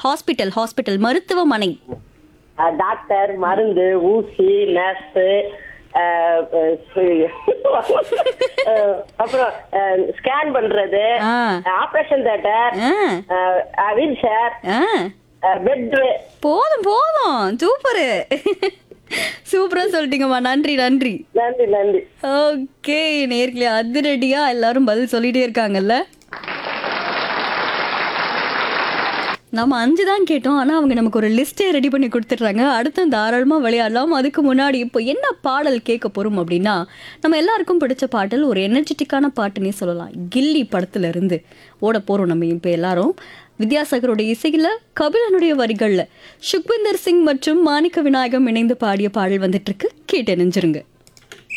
Hospital hospital மருத்துவமனை அஹ், doctor மருந்து ஊசி நர்ஸ் அப்புறம் ஸ்கேன் பண்றது ஆ. ஆபரேஷன் தேட்டர் ஆ, வீல் சேர் ஆ. பெட் போதும் போதும் சூப்பரு சூப்பரா சொல்லிட்டீங்கம்மா நன்றி நன்றி நன்றி நன்றி ஓகே நேர்களே அதிரடியா எல்லாரும் பதில் சொல்லிட்டே இருக்காங்கல்ல நம்ம அஞ்சு தான் கேட்டோம் ஆனால் அவங்க நமக்கு ஒரு லிஸ்ட்டே ரெடி பண்ணி கொடுத்துட்றாங்க அடுத்து தாராளமாக விளையாடலாம் அதுக்கு முன்னாடி இப்போ என்ன பாடல் கேட்க போகிறோம் அப்படின்னா நம்ம எல்லாருக்கும் பிடிச்ச பாடல் ஒரு எனர்ஜெட்டிக்கான பாட்டுன்னே சொல்லலாம் கில்லி படத்துல இருந்து ஓட போகிறோம் நம்ம இப்போ எல்லாரும் வித்யாசாகருடைய இசையில் கபிலனுடைய வரிகளில் சுக்விந்தர் சிங் மற்றும் மாணிக்க விநாயகம் இணைந்து பாடிய பாடல் வந்துட்டு இருக்கு கேட்டு நெஞ்சிருங்க